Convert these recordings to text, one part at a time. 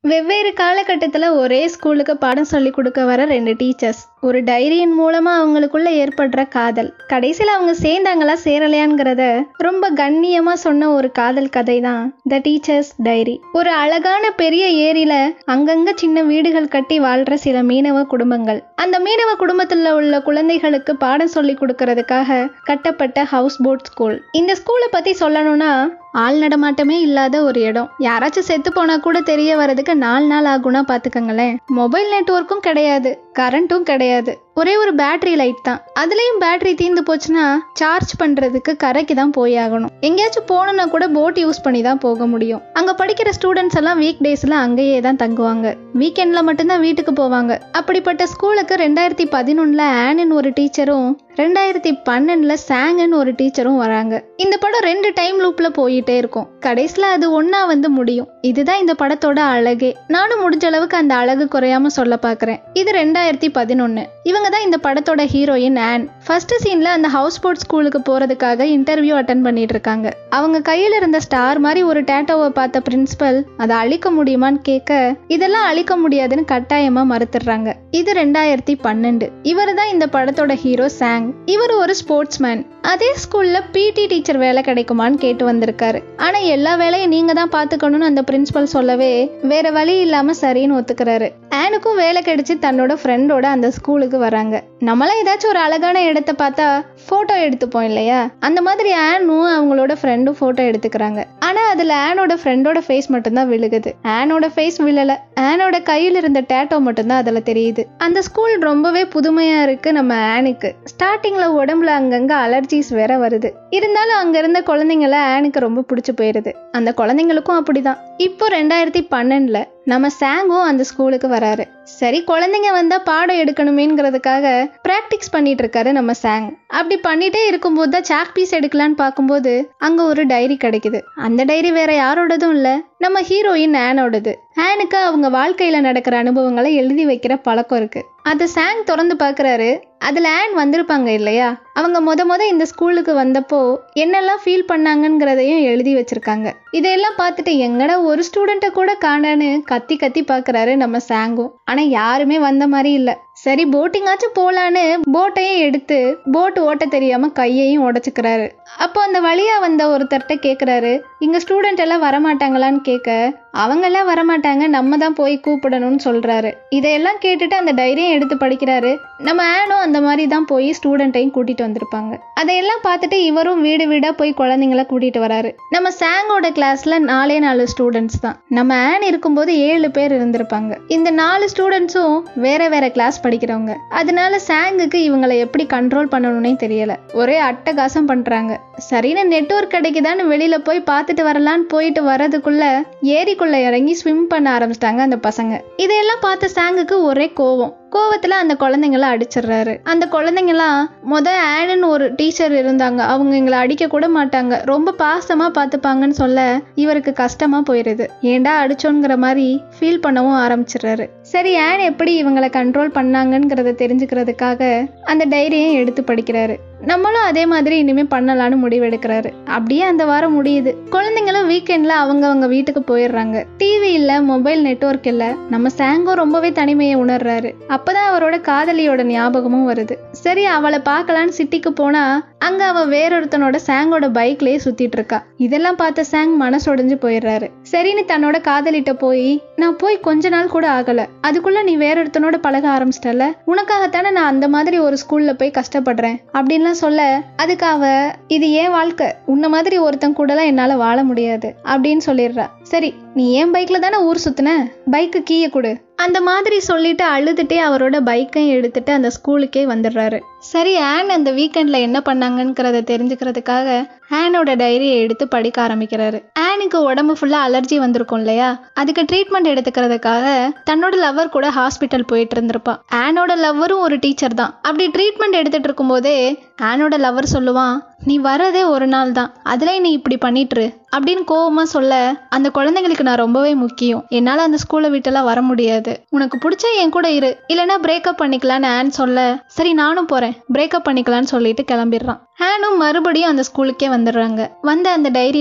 வெவ்வேறு காலகட்டத்தில் ஒரே ஸ்கூலுக்கு பாடம் சொல்லி கொடுக்க வர ரெண்டு டீச்சர்ஸ் ஒரு டைரியின் மூலமாக அவங்களுக்குள்ள ஏற்படுற காதல் கடைசியில் அவங்க சேர்ந்தாங்களா சேரலையாங்கிறத ரொம்ப கண்ணியமாக சொன்ன ஒரு காதல் கதை தான் த டீச்சர்ஸ் டைரி ஒரு அழகான பெரிய ஏரியில அங்கங்க சின்ன வீடுகள் கட்டி வாழ்ற சில மீனவ குடும்பங்கள் அந்த மீனவ குடும்பத்தில் உள்ள குழந்தைகளுக்கு பாடம் சொல்லி கொடுக்கறதுக்காக கட்டப்பட்ட ஹவுஸ் போட் ஸ்கூல் இந்த ஸ்கூலை பற்றி சொல்லணும்னா ஆள் நடமாட்டமே இல்லாத ஒரு இடம் யாராச்சும் செத்து போனா கூட தெரிய வரதுக்கு நாலு நாள் ஆகும்னா பாத்துக்கங்களேன் மொபைல் நெட்வொர்க்கும் கிடையாது கரண்ட்டும் கிடையாது ஒரே ஒரு பேட்டரி லைட் தான் அதுலயும் பேட்டரி தீர்ந்து போச்சுன்னா சார்ஜ் பண்றதுக்கு கரைக்கு தான் போய் ஆகணும் எங்கேயாச்சும் போகணும்னா கூட போட் யூஸ் பண்ணி தான் போக முடியும் அங்க படிக்கிற ஸ்டூடெண்ட்ஸ் எல்லாம் வீக் டேஸ்ல அங்கேயே தான் தங்குவாங்க வீக்கெண்ட்ல மட்டும்தான் வீட்டுக்கு போவாங்க அப்படிப்பட்ட ஸ்கூலுக்கு ரெண்டாயிரத்தி பதினொன்னுல ஆனின் ஒரு டீச்சரும் ரெண்டாயிரத்தி பன்னெண்டுல சாங்கன்னு ஒரு டீச்சரும் வராங்க இந்த படம் ரெண்டு டைம் லூப்ல போயிட்டே இருக்கும் கடைசியில அது ஒன்னா வந்து முடியும் இதுதான் இந்த படத்தோட அழகே நானும் முடிஞ்ச அளவுக்கு அந்த அழகு குறையாம சொல்ல பாக்குறேன் இது ரெண்டாயிரத்தி பதினொன்னு இவங்க தான் இந்த படத்தோட ஹீரோயின் ஆன் ஃபர்ஸ்ட் சீன்ல அந்த ஹவுஸ் போட் ஸ்கூலுக்கு போறதுக்காக இன்டர்வியூ அட்டன் பண்ணிட்டு இருக்காங்க அவங்க கையில இருந்த ஸ்டார் மாதிரி ஒரு டேட்டோவை பார்த்த பிரின்சிபல் அதை அழிக்க முடியுமான்னு கேட்க இதெல்லாம் அழிக்க முடியாதுன்னு கட்டாயமா மறுத்துடுறாங்க இது ரெண்டாயிரத்தி பன்னெண்டு இவர் தான் இந்த படத்தோட ஹீரோ சாங் இவர் ஒரு ஸ்போர்ட்ஸ்மேன் அதே ஸ்கூல்ல பிடி டீச்சர் வேலை கிடைக்குமான்னு கேட்டு வந்திருக்காரு ஆனா எல்லா வேலையும் நீங்க தான் பாத்துக்கணும்னு அந்த பிரின்சிபல் சொல்லவே வேற வழி இல்லாம சரின்னு ஒத்துக்கிறாரு ஆனுக்கும் வேலை கிடைச்சு தன்னோட ஃப்ரெண்டோட அந்த ஸ்கூலுக்கு வராங்க நம்மளாம் ஏதாச்சும் ஒரு அழகான இடத்த பார்த்தா போட்டோ எடுத்துப்போம் இல்லையா அந்த மாதிரி ஆனும் அவங்களோட ஃப்ரெண்டும் போட்டோ எடுத்துக்கிறாங்க ஆனா அதுல ஆனோட ஃப்ரெண்டோட ஃபேஸ் மட்டும்தான் விழுகுது ஆனோட ஃபேஸ் விழல ஆனோட கையில் இருந்த டேட்டோ மட்டும்தான் அதுல தெரியுது அந்த ஸ்கூல் ரொம்பவே புதுமையா இருக்கு நம்ம ஆனுக்கு ஸ்டார்டிங்ல உடம்புல அங்கங்க அலர்ஜிஸ் வேற வருது இருந்தாலும் அங்க இருந்த குழந்தைங்கள ஆனுக்கு ரொம்ப பிடிச்சு போயிருது அந்த குழந்தைங்களுக்கும் அப்படிதான் இப்போ ரெண்டாயிரத்தி பன்னெண்டுல நம்ம சாங்கும் அந்த ஸ்கூலுக்கு வராரு சரி குழந்தைங்க வந்தா பாடம் எடுக்கணுமேங்கிறதுக்காக பிராக்டிஸ் பண்ணிட்டு இருக்காரு நம்ம சாங் அப்படி பண்ணிட்டே இருக்கும்போது தான் சாக் பீஸ் எடுக்கலான்னு பார்க்கும்போது அங்க ஒரு டைரி கிடைக்குது அந்த டைரி வேற யாரோடதும் இல்ல நம்ம ஹீரோயின் ஆனோடது ஆனுக்கு அவங்க வாழ்க்கையில நடக்கிற அனுபவங்களை எழுதி வைக்கிற பழக்கம் இருக்கு அதை சாங் திறந்து பார்க்குறாரு அதில் ஆன் வந்திருப்பாங்க இல்லையா அவங்க முத முத இந்த ஸ்கூலுக்கு வந்தப்போ என்னெல்லாம் ஃபீல் பண்ணாங்கங்கிறதையும் எழுதி வச்சிருக்காங்க இதையெல்லாம் பார்த்துட்டு எங்கடா ஒரு ஸ்டூடெண்ட்டை கூட காணான்னு கத்தி கத்தி பார்க்குறாரு நம்ம சாங்கும் ஆனால் யாருமே வந்த மாதிரி இல்லை சரி போட்டிங்காச்சும் போலான்னு போட்டையும் எடுத்து போட் ஓட்ட தெரியாம கையையும் உடைச்சுக்கிறாரு அப்போ அந்த வழியா வந்த ஒருத்தர்கிட்ட கேக்குறாரு இங்க ஸ்டூடெண்ட் எல்லாம் வரமாட்டாங்களான்னு கேட்க அவங்க எல்லாம் வரமாட்டாங்க நம்ம தான் போய் கூப்பிடணும்னு சொல்றாரு இதையெல்லாம் கேட்டுட்டு அந்த டைரியும் எடுத்து படிக்கிறாரு நம்ம ஆனும் அந்த மாதிரி தான் போய் ஸ்டூடெண்ட்டையும் கூட்டிட்டு வந்திருப்பாங்க அதையெல்லாம் பார்த்துட்டு இவரும் வீடு வீடா போய் குழந்தைங்கள கூட்டிட்டு வராரு நம்ம சாங்கோட கிளாஸ்ல நாலே நாலு ஸ்டூடெண்ட்ஸ் தான் நம்ம ஆன் இருக்கும்போது ஏழு பேர் இருந்திருப்பாங்க இந்த நாலு ஸ்டூடெண்ட்ஸும் வேற வேற கிளாஸ் படிக்கிறவங்க அதனால சாங்குக்கு இவங்களை எப்படி கண்ட்ரோல் பண்ணணும்னே தெரியல ஒரே அட்டகாசம் பண்றாங்க சரின்னு நெட்வொர்க் கிடைக்குதான்னு வெளியில போய் பார்த்துட்டு வரலான்னு போயிட்டு வர்றதுக்குள்ள ஏரிக்குள்ள இறங்கி ஸ்விம் பண்ண ஆரம்பிச்சிட்டாங்க அந்த பசங்க இதையெல்லாம் பார்த்த சாங்குக்கு ஒரே கோவம் கோவத்துல அந்த குழந்தைங்கள அடிச்சிடுறாரு அந்த குழந்தைங்களாம் முத ஆடுன்னு ஒரு டீச்சர் இருந்தாங்க அவங்க எங்களை அடிக்க கூட மாட்டாங்க ரொம்ப பாசமா பார்த்துப்பாங்கன்னு சொல்ல இவருக்கு கஷ்டமா போயிருது ஏன்டா அடிச்சோங்கிற மாதிரி ஃபீல் பண்ணவும் ஆரம்பிச்சிடுறாரு சரி ஆன் எப்படி இவங்களை கண்ட்ரோல் பண்ணாங்கங்கிறத தெரிஞ்சுக்கிறதுக்காக அந்த டைரியை எடுத்து படிக்கிறாரு நம்மளும் அதே மாதிரி இனிமே பண்ணலான்னு முடிவெடுக்கிறாரு அப்படியே அந்த வாரம் முடியுது குழந்தைங்களும் வீக்கெண்ட்ல அவங்க அவங்க வீட்டுக்கு போயிடுறாங்க டிவி இல்ல மொபைல் நெட்வொர்க் இல்ல நம்ம சாங்கோ ரொம்பவே தனிமையை உணர்றாரு அப்பதான் அவரோட காதலியோட ஞாபகமும் வருது சரி அவளை பார்க்கலான்னு சிட்டிக்கு போனா அங்க அவ வேறொருத்தனோட சாங்கோட பைக்லயே சுத்திட்டு இருக்கா இதெல்லாம் பார்த்த சாங் மனசொடைஞ்சு போயிடுறாரு சரின்னு தன்னோட காதலிட்ட போய் நான் போய் கொஞ்ச நாள் கூட ஆகல அதுக்குள்ள நீ வேறொருத்தனோட பழக ஆரம்பிச்சிட்டல உனக்காகத்தானே நான் அந்த மாதிரி ஒரு ஸ்கூல்ல போய் கஷ்டப்படுறேன் அப்படின்லாம் சொல்ல அதுக்கு அவ இது ஏன் வாழ்க்கை உன்ன மாதிரி ஒருத்தன் கூடலாம் என்னால வாழ முடியாது அப்படின்னு சொல்லிடுறா சரி நீ ஏன் பைக்ல தானே ஊர் சுத்தின பைக்கு கீயை கொடு அந்த மாதிரி சொல்லிட்டு அழுதுட்டே அவரோட பைக்கையும் எடுத்துட்டு அந்த ஸ்கூலுக்கே வந்துடுறாரு சரி ஆன் அந்த வீக்கெண்ட்ல என்ன பண்ணாங்கங்கிறத தெரிஞ்சுக்கிறதுக்காக ஆனோட டைரியை எடுத்து படிக்க ஆரம்பிக்கிறாரு ஆனுக்கு உடம்பு ஃபுல்லா அலர்ஜி வந்திருக்கும் இல்லையா அதுக்கு ட்ரீட்மெண்ட் எடுத்துக்கிறதுக்காக தன்னோட லவ்வர் கூட ஹாஸ்பிட்டல் போயிட்டு இருந்திருப்பா ஆனோட லவ்வரும் ஒரு டீச்சர் தான் அப்படி ட்ரீட்மெண்ட் எடுத்துட்டு இருக்கும்போதே ஆனோட லவ்வர் சொல்லுவான் நீ வரதே ஒரு நாள் தான் அதுலயும் நீ இப்படி பண்ணிட்டுரு அப்படின்னு கோவமா சொல்ல அந்த குழந்தைங்களுக்கு நான் ரொம்பவே முக்கியம் என்னால அந்த ஸ்கூலை விட்டெல்லாம் வர முடியாது உனக்கு பிடிச்சா என் கூட இரு இல்லைன்னா பிரேக்கப் பண்ணிக்கலான்னு ஆன் சொல்ல சரி நானும் போறேன் பிரேக்கப் பண்ணிக்கலான்னு சொல்லிட்டு கிளம்பிடுறான் ஆனும் மறுபடியும் அந்த ஸ்கூலுக்கே வந்துடுறாங்க வந்த அந்த டைரியில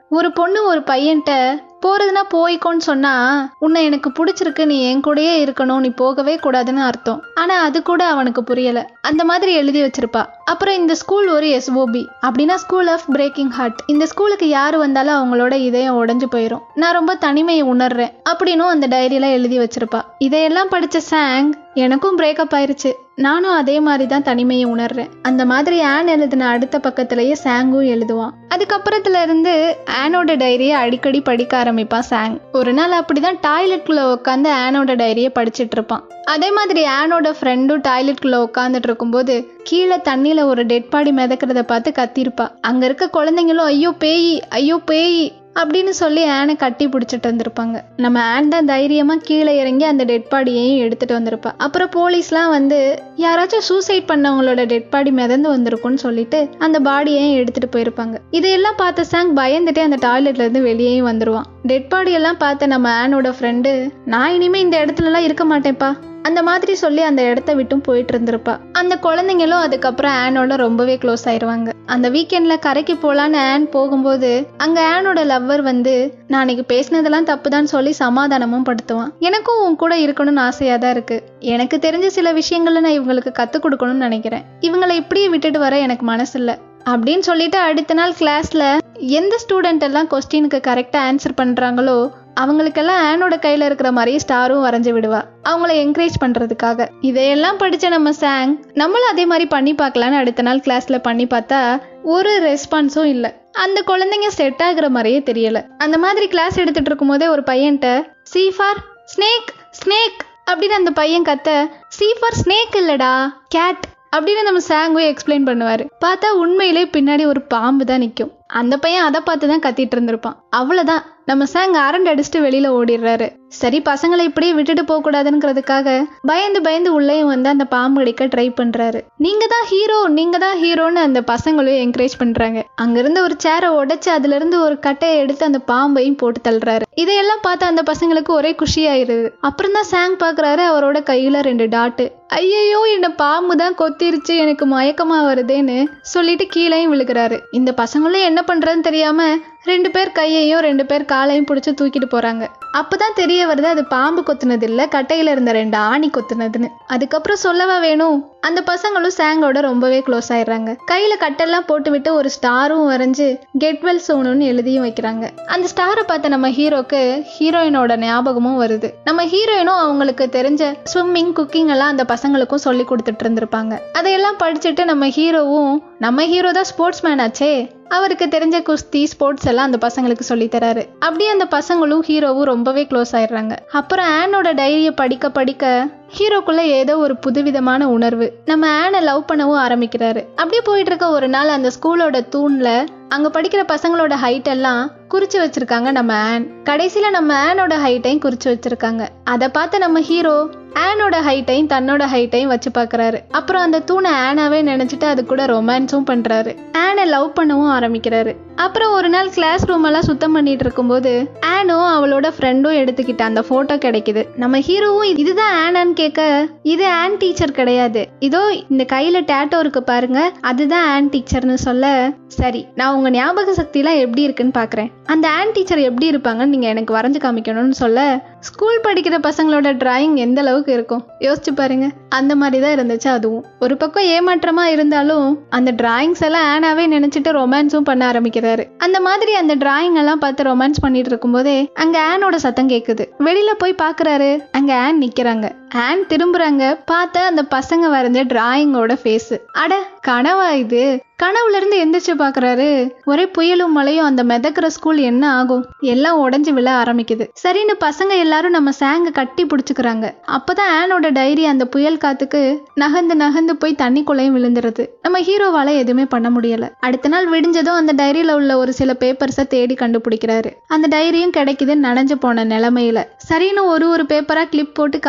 ஒரு பொண்ணு ஒரு பையன்ட்ட போறதுன்னா போய்க்கோன்னு சொன்னா உன்னை எனக்கு பிடிச்சிருக்கு நீ என் கூடயே இருக்கணும் நீ போகவே கூடாதுன்னு அர்த்தம் ஆனா அது கூட அவனுக்கு புரியல அந்த மாதிரி எழுதி வச்சிருப்பா அப்புறம் இந்த ஸ்கூல் ஒரு எஸ்ஓபி அப்படின்னா ஸ்கூல் ஆஃப் பிரேக்கிங் ஹார்ட் இந்த ஸ்கூலுக்கு யார் வந்தாலும் அவங்களோட இதயம் உடைஞ்சு போயிடும் நான் ரொம்ப தனிமையை உணர்றேன் அப்படின்னும் அந்த டைரியில எழுதி வச்சிருப்பா இதையெல்லாம் படிச்ச சாங் எனக்கும் பிரேக்கப் ஆயிருச்சு நானும் அதே மாதிரி தான் தனிமையை உணர்றேன் அந்த மாதிரி ஆன் எழுதின அடுத்த பக்கத்திலேயே சாங்கும் எழுதுவான் அதுக்கப்புறத்துல இருந்து ஆனோட டைரியை அடிக்கடி படிக்க ஆரம்பிப்பான் சாங் ஒரு நாள் அப்படிதான் டாய்லெட்குள்ள உட்காந்து ஆனோட டைரியை படிச்சிட்டு இருப்பான் அதே மாதிரி ஆனோட ஃப்ரெண்டும் டாய்லெட்குள்ள உட்காந்துட்டு இருக்கும்போது கீழே தண்ணியில ஒரு டெட் பாடி மிதக்கிறத பார்த்து கத்திருப்பா அங்க இருக்க குழந்தைங்களும் ஐயோ பேய் ஐயோ பேய் அப்படின்னு சொல்லி ஆனை கட்டி பிடிச்சிட்டு வந்திருப்பாங்க நம்ம ஆன் தான் தைரியமா கீழே இறங்கி அந்த டெட் பாடியையும் எடுத்துட்டு வந்திருப்பா அப்புறம் போலீஸ்லாம் வந்து யாராச்சும் சூசைட் பண்ணவங்களோட டெட் பாடி மிதந்து வந்திருக்கும்னு சொல்லிட்டு அந்த பாடியையும் எடுத்துட்டு போயிருப்பாங்க இதையெல்லாம் பார்த்த சாங் பயந்துட்டே அந்த டாய்லெட்ல இருந்து வெளியேயும் வந்துருவான் டெட் பாடி எல்லாம் பார்த்த நம்ம ஆனோட ஃப்ரெண்டு நான் இனிமே இந்த இடத்துலலாம் இருக்க மாட்டேன்ப்பா அந்த மாதிரி சொல்லி அந்த இடத்த விட்டும் போயிட்டு இருந்திருப்பா அந்த குழந்தைங்களும் அதுக்கப்புறம் ஆனோட ரொம்பவே க்ளோஸ் ஆயிருவாங்க அந்த வீக்கெண்ட்ல கரைக்கு போலான்னு ஆன் போகும்போது அங்க ஆனோட லவ்வர் வந்து நான் அன்னைக்கு பேசினதெல்லாம் தப்புதான் சொல்லி சமாதானமும் படுத்துவான் எனக்கும் உன் கூட இருக்கணும்னு ஆசையா தான் இருக்கு எனக்கு தெரிஞ்ச சில விஷயங்களை நான் இவங்களுக்கு கத்துக் கொடுக்கணும்னு நினைக்கிறேன் இவங்களை இப்படியே விட்டுட்டு வர எனக்கு மனசு இல்ல அப்படின்னு சொல்லிட்டு அடுத்த நாள் கிளாஸ்ல எந்த ஸ்டூடெண்ட் எல்லாம் கொஸ்டினுக்கு கரெக்டா ஆன்சர் பண்றாங்களோ அவங்களுக்கெல்லாம் ஆனோட கையில இருக்கிற மாதிரியே ஸ்டாரும் வரைஞ்சு விடுவா அவங்கள என்கரேஜ் பண்றதுக்காக இதையெல்லாம் படிச்ச நம்ம சாங் நம்மளும் அதே மாதிரி பண்ணி பார்க்கலான்னு அடுத்த நாள் கிளாஸ்ல பண்ணி பார்த்தா ஒரு ரெஸ்பான்ஸும் இல்லை அந்த குழந்தைங்க செட் ஆகுற மாதிரியே தெரியல அந்த மாதிரி கிளாஸ் எடுத்துட்டு இருக்கும்போதே ஒரு பையன்ட்ட சி ஃபார் ஸ்னேக் ஸ்னேக் அப்படின்னு அந்த பையன் கத்த சி ஃபார் ஸ்னேக் இல்லடா கேட் அப்படின்னு நம்ம சாங்கும் எக்ஸ்பிளைன் பண்ணுவாரு பார்த்தா உண்மையிலே பின்னாடி ஒரு பாம்பு தான் நிற்கும் அந்த பையன் அதை பார்த்து தான் கத்திட்டு இருந்திருப்பான் அவ்வளோதான் நம்ம சாங் அரண்டு அடிச்சுட்டு வெளியில ஓடிடுறாரு சரி பசங்களை இப்படியே விட்டுட்டு போக கூடாதுங்கிறதுக்காக பயந்து பயந்து உள்ளேயும் வந்து அந்த பாம்பு அடிக்க ட்ரை பண்றாரு நீங்க தான் ஹீரோ நீங்க தான் ஹீரோன்னு அந்த பசங்களையும் என்கரேஜ் பண்றாங்க அங்கிருந்து ஒரு சேரை உடைச்சு அதுல இருந்து ஒரு கட்டையை எடுத்து அந்த பாம்பையும் போட்டு தள்ளுறாரு இதையெல்லாம் பார்த்து அந்த பசங்களுக்கு ஒரே குஷியாயிருது அப்புறம் தான் சாங் பாக்குறாரு அவரோட கையில ரெண்டு டாட்டு ஐயையோ என்ன பாம்பு தான் கொத்திருச்சு எனக்கு மயக்கமா வருதேன்னு சொல்லிட்டு கீழேயும் விழுகிறாரு இந்த பசங்களும் என்ன பண்றதுன்னு தெரியாம ரெண்டு பேர் கையையும் ரெண்டு பேர் காலையும் பிடிச்சி தூக்கிட்டு போறாங்க அப்பதான் தெரிய வருது அது பாம்பு கொத்துனது இல்ல கட்டையில இருந்த ரெண்டு ஆணி கொத்துனதுன்னு அதுக்கப்புறம் சொல்லவா வேணும் அந்த பசங்களும் சாங்கோட ரொம்பவே க்ளோஸ் ஆயிடுறாங்க கையில கட்டெல்லாம் போட்டு விட்டு ஒரு ஸ்டாரும் வரைஞ்சு கெட் வெல் சோனுன்னு எழுதியும் வைக்கிறாங்க அந்த ஸ்டாரை பார்த்த நம்ம ஹீரோக்கு ஹீரோயினோட ஞாபகமும் வருது நம்ம ஹீரோயினும் அவங்களுக்கு தெரிஞ்ச ஸ்விம்மிங் குக்கிங் எல்லாம் அந்த பசங்களுக்கும் சொல்லி கொடுத்துட்டு இருந்திருப்பாங்க அதையெல்லாம் படிச்சுட்டு நம்ம ஹீரோவும் நம்ம ஹீரோ தான் ஸ்போர்ட்ஸ் மேன் ஆச்சே அவருக்கு தெரிஞ்ச குஸ்தி ஸ்போர்ட்ஸ் எல்லாம் அந்த பசங்களுக்கு சொல்லி தராரு அப்படியே அந்த பசங்களும் ஹீரோவும் ரொம்பவே க்ளோஸ் ஆயிடுறாங்க அப்புறம் ஆனோட டைரியை படிக்க படிக்க ஹீரோக்குள்ள ஏதோ ஒரு புதுவிதமான உணர்வு நம்ம ஆனை லவ் பண்ணவும் ஆரம்பிக்கிறாரு அப்படியே போயிட்டு இருக்க ஒரு நாள் அந்த ஸ்கூலோட தூண்ல அங்க படிக்கிற பசங்களோட ஹைட் எல்லாம் குறிச்சு வச்சிருக்காங்க நம்ம ஆன் கடைசியில நம்ம ஆனோட ஹைட்டையும் குறிச்சு வச்சிருக்காங்க அதை பார்த்து நம்ம ஹீரோ ஆனோட ஹைட்டையும் தன்னோட ஹைட்டையும் வச்சு பார்க்கறாரு அப்புறம் அந்த தூணை ஆனாவே நினைச்சிட்டு அது கூட ரொமான்ஸும் பண்றாரு ஆனை லவ் பண்ணவும் ஆரம்பிக்கிறாரு அப்புறம் ஒரு நாள் கிளாஸ் ரூம் எல்லாம் சுத்தம் பண்ணிட்டு இருக்கும்போது ஆனும் அவளோட ஃப்ரெண்டும் எடுத்துக்கிட்ட அந்த போட்டோ கிடைக்குது நம்ம ஹீரோவும் இதுதான் ஆனான்னு கேட்க இது ஆன் டீச்சர் கிடையாது இதோ இந்த கையில டேட்டோ இருக்கு பாருங்க அதுதான் ஆன் டீச்சர்னு சொல்ல சரி நான் உங்க ஞாபக சக்திலாம் எப்படி இருக்குன்னு பாக்குறேன் அந்த ஆன் டீச்சர் எப்படி இருப்பாங்கன்னு நீங்க எனக்கு வரைஞ்சு காமிக்கணும்னு சொல்ல ஸ்கூல் படிக்கிற பசங்களோட டிராயிங் எந்த அளவுக்கு இருக்கும் யோசிச்சு பாருங்க அந்த மாதிரி தான் இருந்துச்சு அதுவும் ஒரு பக்கம் ஏமாற்றமா இருந்தாலும் அந்த டிராயிங்ஸ் எல்லாம் ஆனாவே நினைச்சிட்டு ரொமான்ஸும் பண்ண ஆரம்பிக்கிறாரு அந்த மாதிரி அந்த டிராயிங் எல்லாம் பார்த்து ரொமான்ஸ் பண்ணிட்டு இருக்கும்போதே அங்க ஆனோட சத்தம் கேக்குது வெளியில போய் பாக்குறாரு அங்க ஆன் நிக்கிறாங்க ஆன் திரும்புறாங்க பார்த்த அந்த பசங்க வரைஞ்ச டிராயிங்கோட ஃபேஸ் அட கனவா இது கனவுல இருந்து எந்திரிச்சு பாக்குறாரு ஒரே புயலும் மழையும் அந்த மிதக்கிற ஸ்கூல் என்ன ஆகும் எல்லாம் உடைஞ்சு விழ ஆரம்பிக்குது சரின்னு பசங்க எல்லாரும் நம்ம சேங்க கட்டி பிடிச்சுக்கிறாங்க அப்பதான் ஆனோட டைரி அந்த புயல் காத்துக்கு நகர்ந்து நகர்ந்து போய் தண்ணிக்குள்ளேயும் விழுந்துருது நம்ம ஹீரோவால எதுவுமே பண்ண முடியல அடுத்த நாள் விடிஞ்சதும் அந்த டைரியில உள்ள ஒரு சில பேப்பர்ஸை தேடி கண்டுபிடிக்கிறாரு அந்த டைரியும் கிடைக்குது நனைஞ்சு போன நிலைமையில சரின்னு ஒரு ஒரு பேப்பரா கிளிப் போட்டு காய வச்சுட்டு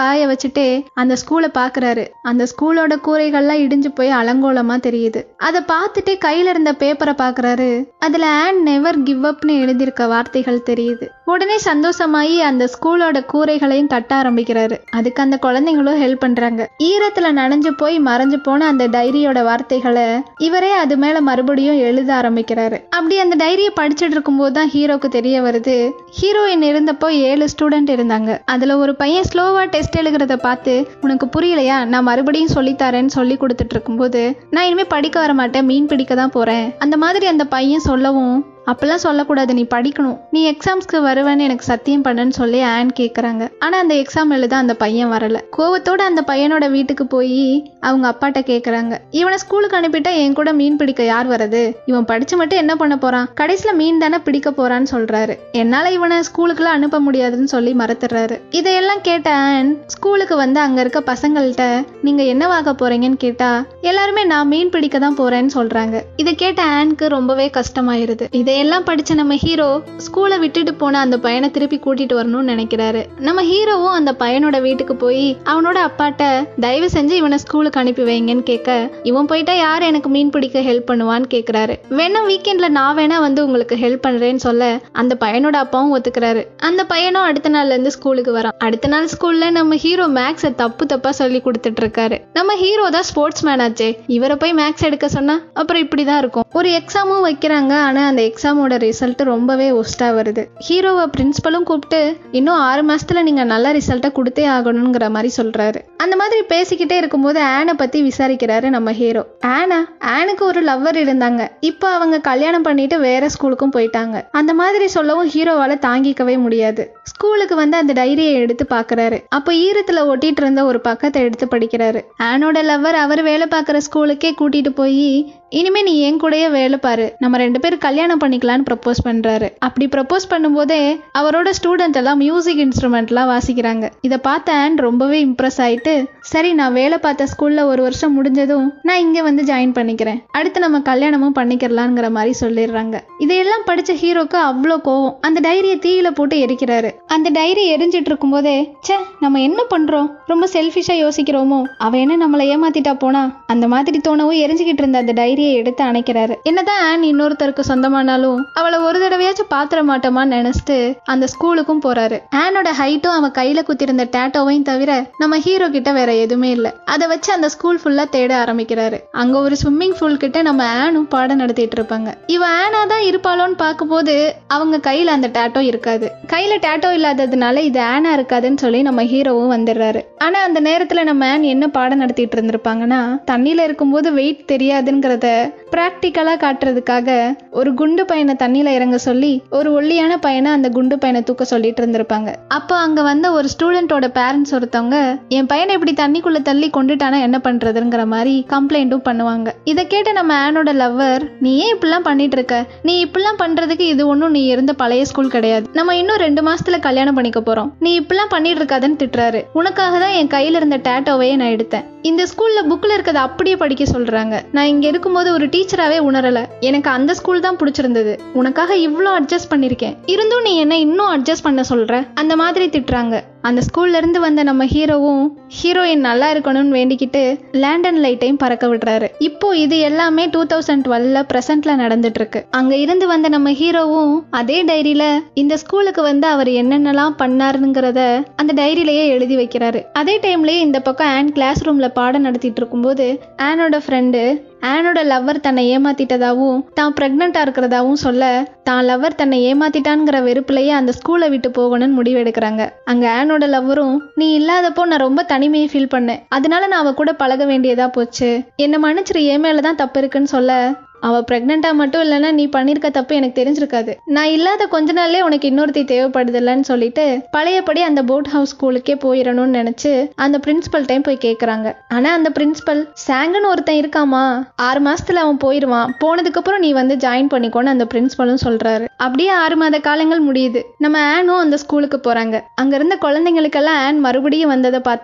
படிச்சுட்டு அந்த ஸ்கூலை பார்க்குறாரு அந்த ஸ்கூலோட கூரைகள்லாம் இடிஞ்சு போய் அலங்கோலமா தெரியுது அதை பார்த்துட்டு கையில இருந்த பேப்பரை பார்க்குறாரு அதுல ஆன் நெவர் கிவ் அப்னு எழுதியிருக்க வார்த்தைகள் தெரியுது உடனே சந்தோஷமாயி அந்த ஸ்கூலோட கூரைகளையும் கட்ட ஆரம்பிக்கிறாரு அதுக்கு அந்த குழந்தைங்களும் ஹெல்ப் பண்றாங்க ஈரத்துல நனைஞ்சு போய் மறைஞ்சு போன அந்த டைரியோட வார்த்தைகளை இவரே அது மேல மறுபடியும் எழுத ஆரம்பிக்கிறாரு அப்படி அந்த டைரியை படிச்சுட்டு இருக்கும்போது தான் ஹீரோக்கு தெரிய வருது ஹீரோயின் இருந்தப்போ ஏழு ஸ்டூடெண்ட் இருந்தாங்க அதுல ஒரு பையன் ஸ்லோவா டெஸ்ட் எழுதுறத பார்த்து உனக்கு புரியலையா நான் மறுபடியும் சொல்லித்தரேன்னு சொல்லி கொடுத்துட்டு இருக்கும்போது நான் இனிமே படிக்க வர மாட்டேன் மீன் பிடிக்க தான் போறேன் அந்த மாதிரி அந்த பையன் சொல்லவும் அப்பெல்லாம் சொல்லக்கூடாது நீ படிக்கணும் நீ எக்ஸாம்ஸ்க்கு வருவேன்னு எனக்கு சத்தியம் பண்ணுன்னு சொல்லி ஆன் கேட்குறாங்க ஆனால் அந்த எக்ஸாம் எழுத அந்த பையன் வரல கோவத்தோட அந்த பையனோட வீட்டுக்கு போய் அவங்க அப்பாட்ட கேட்குறாங்க இவனை ஸ்கூலுக்கு அனுப்பிட்டா என் கூட மீன் பிடிக்க யார் வரது இவன் படிச்சு மட்டும் என்ன பண்ண போறான் கடைசியில் மீன் தானே பிடிக்க போறான்னு சொல்றாரு என்னால் இவனை ஸ்கூலுக்குலாம் அனுப்ப முடியாதுன்னு சொல்லி மறத்துறாரு இதையெல்லாம் கேட்ட ஆன் ஸ்கூலுக்கு வந்து அங்கே இருக்க பசங்கள்கிட்ட நீங்க என்னவாக போறீங்கன்னு கேட்டா எல்லாருமே நான் மீன் பிடிக்க தான் போறேன்னு சொல்றாங்க இதை கேட்ட ஆன்க்கு ரொம்பவே கஷ்டமாயிருது இதையெல்லாம் படிச்ச நம்ம ஹீரோ ஸ்கூலை விட்டுட்டு போன அந்த பையனை திருப்பி கூட்டிட்டு வரணும்னு நினைக்கிறாரு நம்ம ஹீரோவும் அந்த பையனோட வீட்டுக்கு போய் அவனோட அப்பாட்ட தயவு செஞ்சு இவனை ஸ்கூலுக்கு அனுப்பி வைங்கன்னு கேட்க இவன் போயிட்டா யார் எனக்கு மீன் பிடிக்க ஹெல்ப் பண்ணுவான்னு கேக்குறாரு வேணா வீக்கெண்ட்ல நான் வேணா வந்து உங்களுக்கு ஹெல்ப் பண்றேன்னு சொல்ல அந்த பையனோட அப்பாவும் ஒத்துக்கிறாரு அந்த பையனும் அடுத்த நாள்ல இருந்து ஸ்கூலுக்கு வரான் அடுத்த நாள் ஸ்கூல்ல நம்ம ஹீரோ மேக்ஸை தப்பு தப்பா சொல்லி கொடுத்துட்டு இருக்காரு நம்ம ஹீரோ தான் ஸ்போர்ட்ஸ் மேன் ஆச்சே இவரை போய் மேக்ஸ் எடுக்க சொன்னா அப்புறம் இப்படிதான் இருக்கும் ஒரு எக்ஸாமும் வைக்கிறாங்க ஆனா அந்த எக்ஸாமோட ரிசல்ட் ரொம்பவே ஒஸ்டா வருது ஹீரோவை பிரின்சிபலும் கூப்பிட்டு இன்னும் ஆறு மாசத்துல நீங்க நல்ல ரிசல்ட்டை கொடுத்தே ஆகணுங்கிற மாதிரி சொல்றாரு அந்த மாதிரி பேசிக்கிட்டே இருக்கும்போது ஆனை பத்தி விசாரிக்கிறாரு நம்ம ஹீரோ ஆனா ஆனுக்கு ஒரு லவ்வர் இருந்தாங்க இப்போ அவங்க கல்யாணம் பண்ணிட்டு வேற ஸ்கூலுக்கும் போயிட்டாங்க அந்த மாதிரி சொல்லவும் ஹீரோவால தாங்கிக்கவே முடியாது ஸ்கூலுக்கு வந்து அந்த டைரியை எடுத்து பார்க்கறாரு அப்போ ஈரத்துல ஒட்டிட்டு இருந்த ஒரு பக்கத்தை எடுத்து படிக்கிறாரு ஆனோட லவ்வர் அவர் வேலை பார்க்குற ஸ்கூலுக்கே கூட்டிட்டு போய் இனிமே நீ என் கூடயே வேலை பாரு நம்ம ரெண்டு பேரும் கல்யாணம் பண்ணிக்கலாம்னு ப்ரப்போஸ் பண்றாரு அப்படி ப்ரப்போஸ் பண்ணும்போதே அவரோட ஸ்டூடெண்ட் எல்லாம் மியூசிக் இன்ஸ்ட்ருமெண்ட்லாம் வாசிக்கிறாங்க இதை பார்த்த ஆன் ரொம்பவே இம்ப்ரெஸ் ஆயிட்டு சரி நான் வேலை பார்த்த ஸ்கூல்ல ஒரு வருஷம் முடிஞ்சதும் நான் இங்க வந்து ஜாயின் பண்ணிக்கிறேன் அடுத்து நம்ம கல்யாணமும் பண்ணிக்கிறலாங்கிற மாதிரி சொல்லிடுறாங்க இதையெல்லாம் படிச்ச ஹீரோக்கு அவ்வளோ கோவம் அந்த டைரியை தீயில போட்டு எரிக்கிறாரு அந்த டைரி எரிஞ்சிட்டு இருக்கும்போதே ச்சே நம்ம என்ன பண்றோம் ரொம்ப செல்ஃபிஷா யோசிக்கிறோமோ அவ என்ன நம்மளை ஏமாத்திட்டா போனா அந்த மாதிரி தோணவும் எரிஞ்சுக்கிட்டு இருந்த அந்த டைரியை எடுத்து அணைக்கிறாரு என்னதான் ஆன் இன்னொருத்தருக்கு சொந்தமானாலும் அவளை ஒரு தடவையாச்சும் பாத்திர மாட்டோமான்னு நினைச்சிட்டு அந்த ஸ்கூலுக்கும் போறாரு ஆனோட ஹைட்டும் அவன் கையில குத்திருந்த டேட்டோவையும் தவிர நம்ம ஹீரோ கிட்ட வேற எதுவுமே இல்ல அதை வச்சு அந்த ஸ்கூல் ஃபுல்லா தேட ஆரம்பிக்கிறாரு அங்க ஒரு ஸ்விம்மிங் பூல் கிட்ட நம்ம ஆனும் பாடம் நடத்திட்டு இருப்பாங்க இவ ஆனா தான் இருப்பாளோன்னு பார்க்கும்போது அவங்க கையில அந்த டேட்டோ இருக்காது கையில டேட்டோ இல்லாததுனால இது ஆனா இருக்காதுன்னு சொல்லி நம்ம ஹீரோவும் வந்துடுறாரு ஆனா அந்த நேரத்துல நம்ம ஆன் என்ன பாடம் நடத்திட்டு இருந்திருப்பாங்கன்னா தண்ணியில இருக்கும்போது வெயிட் தெரியாதுங்கிறத ப்ராக்டிக்கலா காட்டுறதுக்காக ஒரு குண்டு பையனை தண்ணியில இறங்க சொல்லி ஒரு ஒல்லியான பையனை அந்த குண்டு பையனை தூக்க சொல்லிட்டு இருந்திருப்பாங்க அப்போ அங்க வந்த ஒரு ஸ்டூடெண்டோட பேரண்ட்ஸ் ஒருத்தவங்க என் பையனை இப்படி தண்ணிக்குள்ள தள்ளி கொண்டுட்டானா என்ன பண்றதுங்கிற மாதிரி கம்ப்ளைண்ட்டும் பண்ணுவாங்க இதை கேட்ட நம்ம ஆனோட லவ்வர் நீ ஏன் இப்படிலாம் பண்ணிட்டு இருக்க நீ இப்படிலாம் பண்றதுக்கு இது ஒன்றும் நீ இருந்த பழைய ஸ்கூல் கிடையாது நம்ம இன்னும் ரெண்டு மாசத்துல கல்யாணம் பண்ணிக்க போறோம் நீ இப்படிலாம் பண்ணிட்டு இருக்காதுன்னு திட்டுறாரு உனக்காக தான் என் கையில இருந்த டேட்டோவையே நான் எடுத்தேன் இந்த ஸ்கூல்ல புக்ல இருக்கிறத அப்படியே படிக்க சொல்றாங்க நான் இங்க இருக்கும்போது ஒரு டீச்சராகவே உணரல எனக்கு அந்த ஸ்கூல் தான் பிடிச்சிருந்தது உனக்காக இவ்வளோ அட்ஜஸ்ட் பண்ணியிருக்கேன் இருந்தும் நீ என்ன இன்னும் அட்ஜஸ்ட் பண்ண சொல்ற அந்த மாதிரி திட்டுறாங்க அந்த ஸ்கூல்ல இருந்து வந்த நம்ம ஹீரோவும் ஹீரோயின் நல்லா இருக்கணும்னு வேண்டிக்கிட்டு லேண்டன் லைட்டையும் பறக்க விடுறாரு இப்போ இது எல்லாமே டூ தௌசண்ட் டுவெல்ல ப்ரெசென்ட்ல நடந்துட்டு இருக்கு அங்க இருந்து வந்த நம்ம ஹீரோவும் அதே டைரியில இந்த ஸ்கூலுக்கு வந்து அவர் என்னென்னலாம் பண்ணாருங்கிறத அந்த டைரியிலேயே எழுதி வைக்கிறாரு அதே டைம்லயே இந்த பக்கம் ஆன் கிளாஸ் ரூம்ல பாடம் நடத்திட்டு இருக்கும்போது ஆனோட ஃப்ரெண்டு ஆனோட லவ்வர் தன்னை ஏமாத்திட்டதாவும் தான் பிரெக்னெண்டா இருக்கிறதாவும் சொல்ல தான் லவ்வர் தன்னை ஏமாத்திட்டான்ங்கிற வெறுப்புலயே அந்த ஸ்கூலை விட்டு போகணும்னு முடிவெடுக்கிறாங்க அங்க ஆனோட லவ்வரும் நீ இல்லாதப்போ நான் ரொம்ப தனிமையை ஃபீல் பண்ணேன் அதனால நான் அவ கூட பழக வேண்டியதா போச்சு என்னை மன்னிச்சிரு என் மேல தான் தப்பு இருக்குன்னு சொல்ல அவ பிரெக்னெண்டா மட்டும் இல்லைன்னா நீ பண்ணிருக்க தப்பு எனக்கு தெரிஞ்சிருக்காது நான் இல்லாத கொஞ்ச நாள்லயே உனக்கு இன்னொருத்தி தேவைப்படுதில்லன்னு சொல்லிட்டு பழையபடி அந்த போட் ஹவுஸ் ஸ்கூலுக்கே போயிடணும்னு நினைச்சு அந்த பிரின்சிபல் டைம் போய் கேக்குறாங்க ஆனா அந்த பிரின்சிபல் சாங்கன்னு ஒருத்தன் இருக்காமா ஆறு மாசத்துல அவன் போயிடுவான் போனதுக்கு அப்புறம் நீ வந்து ஜாயின் பண்ணிக்கோன்னு அந்த பிரின்சிபலும் சொல்றாரு அப்படியே ஆறு மாத காலங்கள் முடியுது நம்ம ஆனும் அந்த ஸ்கூலுக்கு போறாங்க அங்க இருந்த குழந்தைங்களுக்கெல்லாம் ஆன் மறுபடியும் வந்ததை பார்த்தா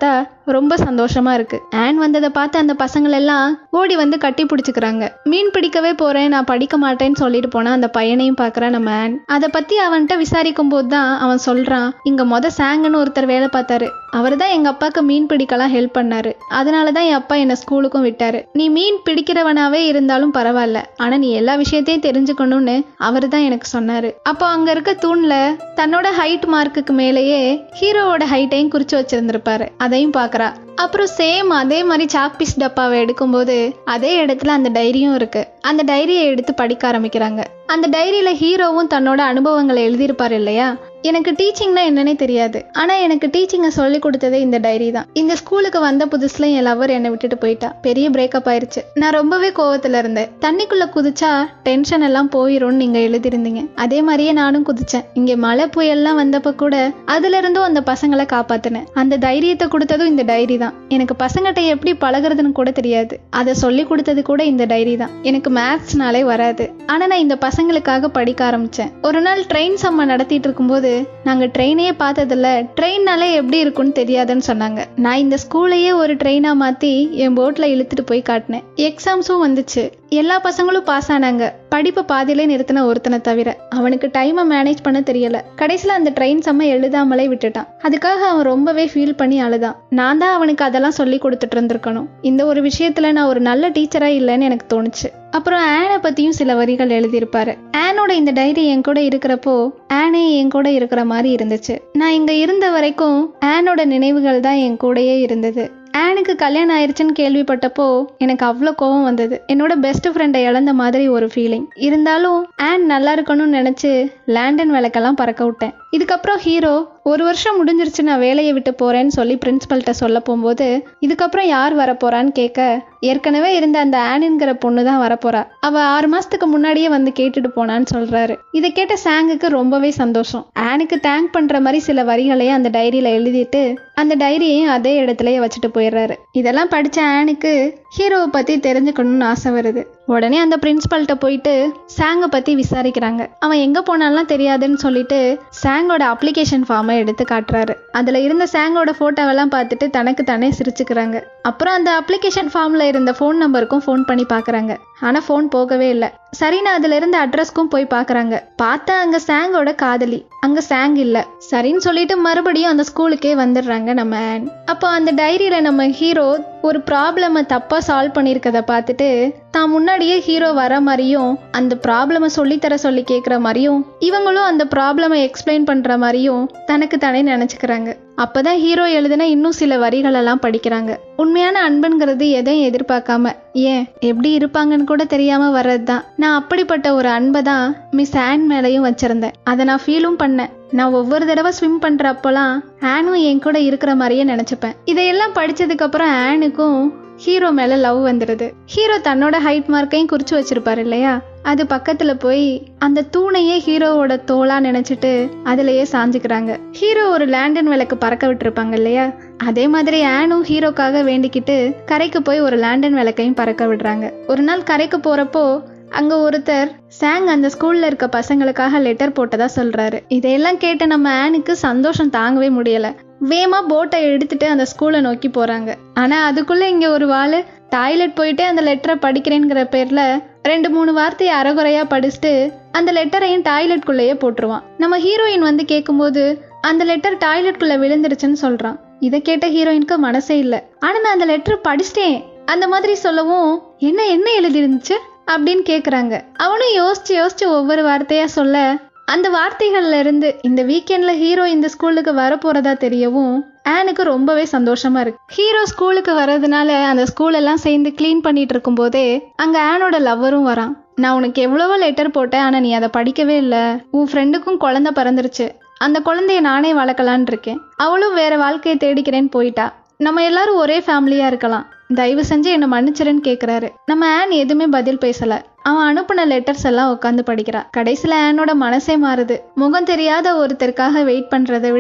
ரொம்ப சந்தோஷமா இருக்கு ஆன் வந்ததை பார்த்து அந்த பசங்கள் எல்லாம் ஓடி வந்து கட்டி பிடிச்சிக்கிறாங்க மீன் பிடிக்கவே போறேன் நான் படிக்க மாட்டேன்னு சொல்லிட்டு போனா அந்த பையனையும் பார்க்கறான் நம்ம ஆன் அதை பத்தி அவன்கிட்ட விசாரிக்கும் போது தான் அவன் சொல்றான் இங்க மொத சாங்கன்னு ஒருத்தர் வேலை பார்த்தாரு அவர் தான் எங்க அப்பாவுக்கு மீன் பிடிக்கலாம் ஹெல்ப் பண்ணாரு அதனால தான் என் அப்பா என்னை ஸ்கூலுக்கும் விட்டாரு நீ மீன் பிடிக்கிறவனாவே இருந்தாலும் பரவாயில்ல ஆனா நீ எல்லா விஷயத்தையும் தெரிஞ்சுக்கணும்னு அவர் தான் எனக்கு சொன்னாரு அப்போ அங்க இருக்க தூண்ல தன்னோட ஹைட் மார்க்குக்கு மேலேயே ஹீரோவோட ஹைட்டையும் குறிச்சு வச்சிருந்திருப்பாரு அதையும் பார்க்கறா அப்புறம் சேம் அதே மாதிரி சாக்பீஸ் டப்பாவை எடுக்கும்போது அதே இடத்துல அந்த டைரியும் இருக்கு அந்த டைரியை எடுத்து படிக்க ஆரம்பிக்கிறாங்க அந்த டைரியில ஹீரோவும் தன்னோட அனுபவங்களை எழுதியிருப்பாரு இல்லையா எனக்கு டீச்சிங்னா என்னன்னே தெரியாது ஆனா எனக்கு டீச்சிங்கை சொல்லி கொடுத்ததே இந்த டைரி தான் இந்த ஸ்கூலுக்கு வந்த புதுசுல என் லவர் என்னை விட்டுட்டு போயிட்டா பெரிய பிரேக்கப் ஆயிருச்சு நான் ரொம்பவே கோவத்துல இருந்தேன் தண்ணிக்குள்ள குதிச்சா டென்ஷன் எல்லாம் போயிரும்னு நீங்க எழுதியிருந்தீங்க அதே மாதிரியே நானும் குதிச்சேன் இங்க மழை புயல்லாம் வந்தப்ப கூட அதுல இருந்தும் அந்த பசங்களை காப்பாத்தினேன் அந்த தைரியத்தை கொடுத்ததும் இந்த டைரி தான் எனக்கு பசங்கிட்ட எப்படி பழகுறதுன்னு கூட தெரியாது அதை சொல்லி கொடுத்தது கூட இந்த டைரி தான் எனக்கு மேத்ஸ்னாலே வராது ஆனா நான் இந்த பசங்களுக்காக படிக்க ஆரம்பிச்சேன் ஒரு நாள் ட்ரெயின் சம்மா நடத்திட்டு இருக்கும்போது நாங்க ட்ரெயினையே பார்த்ததில்ல ட்ரெயின்னாலே எப்படி இருக்கும்னு தெரியாதுன்னு சொன்னாங்க நான் இந்த ஸ்கூலையே ஒரு ட்ரெயினா மாத்தி என் போட்ல இழுத்துட்டு போய் காட்டினேன் எக்ஸாம்ஸும் வந்துச்சு எல்லா பசங்களும் பாஸ் ஆனாங்க படிப்பை பாதியிலே நிறுத்தின ஒருத்தனை தவிர அவனுக்கு டைமை மேனேஜ் பண்ண தெரியல கடைசியில் அந்த ட்ரெயின் செம்ம எழுதாமலே விட்டுட்டான் அதுக்காக அவன் ரொம்பவே ஃபீல் பண்ணி அழுதான் நான் தான் அவனுக்கு அதெல்லாம் சொல்லி கொடுத்துட்டு இருந்திருக்கணும் இந்த ஒரு விஷயத்துல நான் ஒரு நல்ல டீச்சரா இல்லைன்னு எனக்கு தோணுச்சு அப்புறம் ஆனை பத்தியும் சில வரிகள் எழுதியிருப்பாரு ஆனோட இந்த டைரி என் கூட இருக்கிறப்போ ஆனே என் கூட இருக்கிற மாதிரி இருந்துச்சு நான் இங்க இருந்த வரைக்கும் ஆனோட நினைவுகள் தான் என் கூடயே இருந்தது ஆனுக்கு கல்யாணம் ஆயிருச்சுன்னு கேள்விப்பட்டப்போ எனக்கு அவ்வளோ கோவம் வந்தது என்னோட பெஸ்ட் ஃப்ரெண்டை இழந்த மாதிரி ஒரு ஃபீலிங் இருந்தாலும் ஆன் நல்லா இருக்கணும்னு நினச்சி லேண்டன் விளக்கெல்லாம் பறக்க விட்டேன் இதுக்கப்புறம் ஹீரோ ஒரு வருஷம் முடிஞ்சிருச்சு நான் வேலையை விட்டு போறேன்னு சொல்லி பிரின்சிபல்கிட்ட சொல்ல போகும்போது இதுக்கப்புறம் யார் வரப்போறான்னு கேட்க ஏற்கனவே இருந்த அந்த ஆனுங்கிற பொண்ணு தான் வரப்போறா அவ ஆறு மாசத்துக்கு முன்னாடியே வந்து கேட்டுட்டு போனான்னு சொல்றாரு இதை கேட்ட சாங்குக்கு ரொம்பவே சந்தோஷம் ஆனுக்கு தேங்க் பண்ற மாதிரி சில வரிகளையும் அந்த டைரியில எழுதிட்டு அந்த டைரியையும் அதே இடத்துலயே வச்சுட்டு போயிடுறாரு இதெல்லாம் படிச்ச ஆனுக்கு ஹீரோவை பத்தி தெரிஞ்சுக்கணும்னு ஆசை வருது உடனே அந்த பிரின்சிபல்கிட்ட போயிட்டு சாங்கை பத்தி விசாரிக்கிறாங்க அவன் எங்க போனாலும் தெரியாதுன்னு சொல்லிட்டு சாங்கோட அப்ளிகேஷன் ஃபார்மை எடுத்து காட்டுறாரு அதுல இருந்த சாங்கோட போட்டோவெல்லாம் பார்த்துட்டு தனக்கு தானே சிரிச்சுக்கிறாங்க அப்புறம் அந்த அப்ளிகேஷன் ஃபார்ம்ல இருந்த ஃபோன் நம்பருக்கும் ஃபோன் பண்ணி பார்க்கறாங்க ஆனா ஃபோன் போகவே இல்லை சரின்னு அதுல இருந்த அட்ரஸ்க்கும் போய் பார்க்கறாங்க பார்த்தா அங்க சாங்கோட காதலி அங்க சாங் இல்ல சரின்னு சொல்லிட்டு மறுபடியும் அந்த ஸ்கூலுக்கே வந்துடுறாங்க நம்ம ஆன் அப்போ அந்த டைரியில நம்ம ஹீரோ ஒரு ப்ராப்ளமை தப்பா சால்வ் பண்ணியிருக்கத பார்த்துட்டு தான் முன்னாடியே ஹீரோ வர மாதிரியும் அந்த ப்ராப்ளமை சொல்லித்தர சொல்லி கேட்குற மாதிரியும் இவங்களும் அந்த ப்ராப்ளமை எக்ஸ்பிளைன் பண்ற மாதிரியும் தனக்கு தானே நினைச்சுக்கிறாங்க அப்பதான் ஹீரோ எழுதின இன்னும் சில வரிகளெல்லாம் படிக்கிறாங்க உண்மையான அன்புங்கிறது எதையும் எதிர்பார்க்காம ஏன் எப்படி இருப்பாங்கன்னு கூட தெரியாம வர்றது தான் நான் அப்படிப்பட்ட ஒரு அன்பை தான் மிஸ் ஆன் மேலையும் வச்சிருந்தேன் அதை நான் ஃபீலும் பண்ணேன் நான் ஒவ்வொரு தடவை ஸ்விம் பண்றப்போலாம் ஆனும் என் கூட இருக்கிற மாதிரியே நினைச்சுப்பேன் இதையெல்லாம் படிச்சதுக்கு அப்புறம் ஆனுக்கும் ஹீரோ மேல லவ் வந்துடுது ஹீரோ தன்னோட ஹைட் மார்க்கையும் குறிச்சு வச்சிருப்பாரு இல்லையா அது பக்கத்துல போய் அந்த தூணையே ஹீரோவோட தோலா நினைச்சிட்டு அதுலயே சாஞ்சுக்கிறாங்க ஹீரோ ஒரு லேண்டன் விளக்கு பறக்க விட்டுருப்பாங்க இல்லையா அதே மாதிரி ஆனும் ஹீரோக்காக வேண்டிக்கிட்டு கரைக்கு போய் ஒரு லேண்டன் விளக்கையும் பறக்க விடுறாங்க ஒரு நாள் கரைக்கு போறப்போ அங்க ஒருத்தர் சாங் அந்த ஸ்கூல்ல இருக்க பசங்களுக்காக லெட்டர் போட்டதா சொல்றாரு இதையெல்லாம் கேட்ட நம்ம ஆனுக்கு சந்தோஷம் தாங்கவே முடியல வேமா போட்டை எடுத்துட்டு அந்த ஸ்கூலை நோக்கி போறாங்க ஆனா அதுக்குள்ள இங்க ஒரு வாள் டாய்லெட் போயிட்டு அந்த லெட்டரை படிக்கிறேங்கிற பேர்ல ரெண்டு மூணு வார்த்தையை அறகுறையா படிச்சுட்டு அந்த லெட்டரையும் டாய்லெட்குள்ளேயே போட்டுருவான் நம்ம ஹீரோயின் வந்து கேட்கும்போது அந்த லெட்டர் டாய்லெட்குள்ள விழுந்துருச்சுன்னு சொல்றான் இதை கேட்ட ஹீரோயினுக்கு மனசே இல்லை ஆனா நான் அந்த லெட்டர் படிச்சிட்டேன் அந்த மாதிரி சொல்லவும் என்ன என்ன எழுதிருந்துச்சு அப்படின்னு கேக்குறாங்க அவனும் யோசிச்சு யோசிச்சு ஒவ்வொரு வார்த்தையா சொல்ல அந்த வார்த்தைகள்ல இருந்து இந்த வீக்கெண்ட்ல ஹீரோ இந்த ஸ்கூலுக்கு வரப்போறதா தெரியவும் ஆனுக்கு ரொம்பவே சந்தோஷமா இருக்கு ஹீரோ ஸ்கூலுக்கு வர்றதுனால அந்த ஸ்கூல் எல்லாம் சேர்ந்து க்ளீன் பண்ணிட்டு இருக்கும்போதே அங்க ஆனோட லவ்வரும் வரான் நான் உனக்கு எவ்வளவோ லெட்டர் போட்டேன் ஆனா நீ அதை படிக்கவே இல்லை உன் ஃப்ரெண்டுக்கும் குழந்தை பிறந்துருச்சு அந்த குழந்தைய நானே வளர்க்கலான் இருக்கேன் அவளும் வேற வாழ்க்கையை தேடிக்கிறேன்னு போயிட்டா நம்ம எல்லாரும் ஒரே ஃபேமிலியா இருக்கலாம் தயவு செஞ்சு என்னை மன்னிச்சிருன்னு கேட்குறாரு நம்ம ஆன் எதுவுமே பதில் பேசல அவன் அனுப்பின லெட்டர்ஸ் எல்லாம் உட்காந்து படிக்கிறா கடைசியில் ஆனோட மனசே மாறுது முகம் தெரியாத ஒருத்தருக்காக வெயிட் பண்றதை விட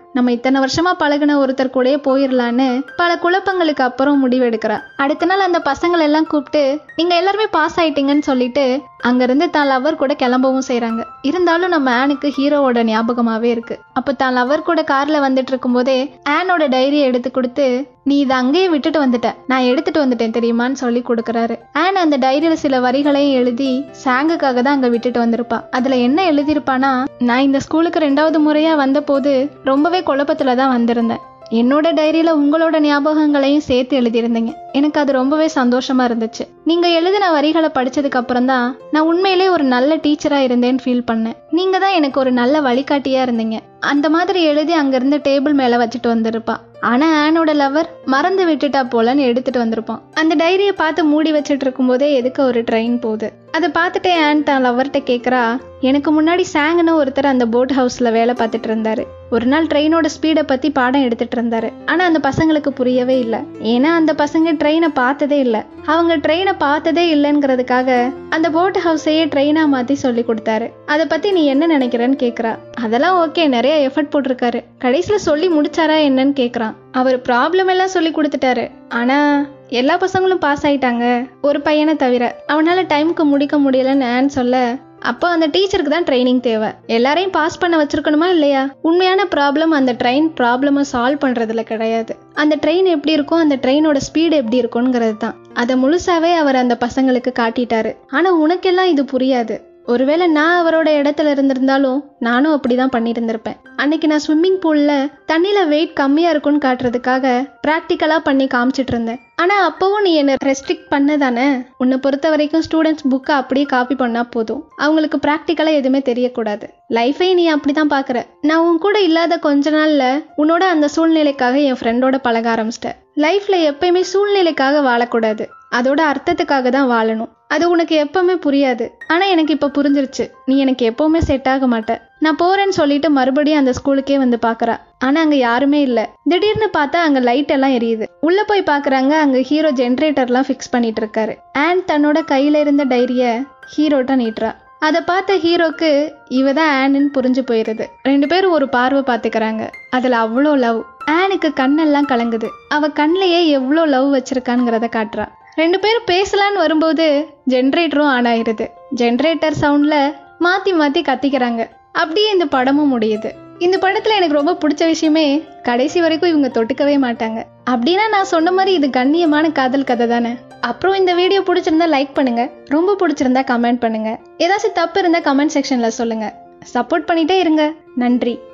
நம்ம இத்தனை வருஷமா பழகுன ஒருத்தர் கூடயே போயிடலான்னு பல குழப்பங்களுக்கு அப்புறம் முடிவெடுக்கிறா அடுத்த நாள் அந்த பசங்களை எல்லாம் கூப்பிட்டு நீங்க எல்லாருமே பாஸ் ஆயிட்டீங்கன்னு சொல்லிட்டு அங்கிருந்து தான் லவர் கூட கிளம்பவும் செய்றாங்க இருந்தாலும் நம்ம ஆனுக்கு ஹீரோவோட ஞாபகமாவே இருக்கு அப்போ தான் லவர் கூட கார்ல வந்துட்டு இருக்கும்போதே ஆனோட டைரியை எடுத்து கொடுத்து நீ இதை அங்கேயே விட்டுட்டு வந்துட்ட நான் எடுத்துட்டு வந்துட்டேன் தெரியுமான்னு சொல்லி கொடுக்குறாரு ஆன் அந்த டைரியில சில வரிகளையும் எழுதி சாங்குக்காக தான் அங்க விட்டுட்டு வந்திருப்பா அதுல என்ன எழுதியிருப்பானா நான் இந்த ஸ்கூலுக்கு ரெண்டாவது முறையா வந்தபோது ரொம்பவே குழப்பத்துல தான் வந்திருந்தேன் என்னோட டைரியில உங்களோட ஞாபகங்களையும் சேர்த்து எழுதியிருந்தீங்க எனக்கு அது ரொம்பவே சந்தோஷமா இருந்துச்சு நீங்க எழுதின வரிகளை படிச்சதுக்கு அப்புறம் தான் நான் உண்மையிலே ஒரு நல்ல டீச்சரா இருந்தேன்னு ஃபீல் பண்ணேன் நீங்க தான் எனக்கு ஒரு நல்ல வழிகாட்டியா இருந்தீங்க அந்த மாதிரி எழுதி அங்கிருந்து டேபிள் மேல வச்சுட்டு வந்திருப்பா ஆனா ஆனோட லவர் மறந்து விட்டுட்டா போலன்னு எடுத்துட்டு வந்திருப்பான் அந்த டைரியை பார்த்து மூடி வச்சுட்டு இருக்கும்போதே எதுக்கு ஒரு ட்ரெயின் போகுது அதை பார்த்துட்டே ஆன் தான் லவர்கிட்ட கேட்குறா எனக்கு முன்னாடி சாங்னு ஒருத்தர் அந்த போட் ஹவுஸ்ல வேலை பார்த்துட்டு இருந்தாரு ஒரு நாள் ட்ரெயினோட ஸ்பீடை பத்தி பாடம் எடுத்துட்டு இருந்தாரு ஆனா அந்த பசங்களுக்கு புரியவே இல்லை ஏன்னா அந்த பசங்க ட்ரெயினை பார்த்ததே இல்லை அவங்க ட்ரெயினை பார்த்ததே இல்லைங்கிறதுக்காக அந்த போட் ஹவுஸையே ட்ரெயினா மாத்தி சொல்லி கொடுத்தாரு அதை பத்தி நீ என்ன நினைக்கிறேன்னு கேக்குறா அதெல்லாம் ஓகே நிறைய எஃபர்ட் போட்டிருக்காரு கடைசியில சொல்லி முடிச்சாரா என்னன்னு கேக்குறான் அவர் ப்ராப்ளம் எல்லாம் சொல்லி கொடுத்துட்டாரு ஆனா எல்லா பசங்களும் பாஸ் ஆயிட்டாங்க ஒரு பையனை தவிர அவனால டைமுக்கு முடிக்க முடியலன்னு ஆன் சொல்ல அப்போ அந்த டீச்சருக்கு தான் ட்ரைனிங் தேவை எல்லாரையும் பாஸ் பண்ண வச்சிருக்கணுமா இல்லையா உண்மையான ப்ராப்ளம் அந்த ட்ரெயின் ப்ராப்ளமை சால்வ் பண்றதுல கிடையாது அந்த ட்ரெயின் எப்படி இருக்கும் அந்த ட்ரெயினோட ஸ்பீடு எப்படி இருக்கும்ங்கிறது தான் அதை முழுசாவே அவர் அந்த பசங்களுக்கு காட்டிட்டாரு ஆனா உனக்கெல்லாம் இது புரியாது ஒருவேளை நான் அவரோட இடத்துல இருந்திருந்தாலும் நானும் அப்படிதான் பண்ணியிருந்திருப்பேன் அன்னைக்கு நான் ஸ்விம்மிங் பூல்ல தண்ணியில வெயிட் கம்மியா இருக்கும்னு காட்டுறதுக்காக ப்ராக்டிக்கலா பண்ணி காமிச்சிட்டு இருந்தேன் ஆனா அப்பவும் நீ என்ன ரெஸ்ட்ரிக்ட் பண்ணதானே உன்னை பொறுத்த வரைக்கும் ஸ்டூடெண்ட்ஸ் புக்கை அப்படியே காப்பி பண்ணா போதும் அவங்களுக்கு ப்ராக்டிக்கலா எதுவுமே தெரியக்கூடாது லைஃபை நீ அப்படிதான் பாக்குற நான் உன் கூட இல்லாத கொஞ்ச நாள்ல உன்னோட அந்த சூழ்நிலைக்காக என் ஃப்ரெண்டோட பழக ஆரம்பிச்சிட்டேன் லைஃப்ல எப்பயுமே சூழ்நிலைக்காக வாழக்கூடாது அதோட அர்த்தத்துக்காக தான் வாழணும் அது உனக்கு எப்பவுமே புரியாது ஆனா எனக்கு இப்ப புரிஞ்சிருச்சு நீ எனக்கு எப்பவுமே செட் ஆக மாட்ட நான் போறேன்னு சொல்லிட்டு மறுபடியும் அந்த ஸ்கூலுக்கே வந்து பாக்குறா ஆனா அங்க யாருமே இல்ல திடீர்னு பார்த்தா அங்க லைட் எல்லாம் எரியுது உள்ள போய் பாக்குறாங்க அங்க ஹீரோ ஜென்ரேட்டர்லாம் ஃபிக்ஸ் பண்ணிட்டு இருக்காரு ஆன் தன்னோட கையில இருந்த டைரிய ஹீரோட்ட நீட்டுறா அதை பார்த்த ஹீரோக்கு இவ தான் ஆனுன்னு புரிஞ்சு போயிருது ரெண்டு பேரும் ஒரு பார்வை பார்த்துக்கிறாங்க அதுல அவ்வளோ லவ் ஆனுக்கு கண்ணெல்லாம் கலங்குது அவ கண்ணிலேயே எவ்வளோ லவ் வச்சிருக்காங்கிறத காட்டுறா ரெண்டு பேரும் பேசலான்னு வரும்போது ஜென்ரேட்டரும் ஆன் ஆயிருது ஜென்ரேட்டர் சவுண்ட்ல மாத்தி மாத்தி கத்திக்கிறாங்க அப்படியே இந்த படமும் முடியுது இந்த படத்துல எனக்கு ரொம்ப பிடிச்ச விஷயமே கடைசி வரைக்கும் இவங்க தொட்டுக்கவே மாட்டாங்க அப்படின்னா நான் சொன்ன மாதிரி இது கண்ணியமான காதல் கதை தானே அப்புறம் இந்த வீடியோ பிடிச்சிருந்தா லைக் பண்ணுங்க ரொம்ப பிடிச்சிருந்தா கமெண்ட் பண்ணுங்க ஏதாச்சும் தப்பு இருந்தா கமெண்ட் செக்ஷன்ல சொல்லுங்க சப்போர்ட் பண்ணிட்டே இருங்க நன்றி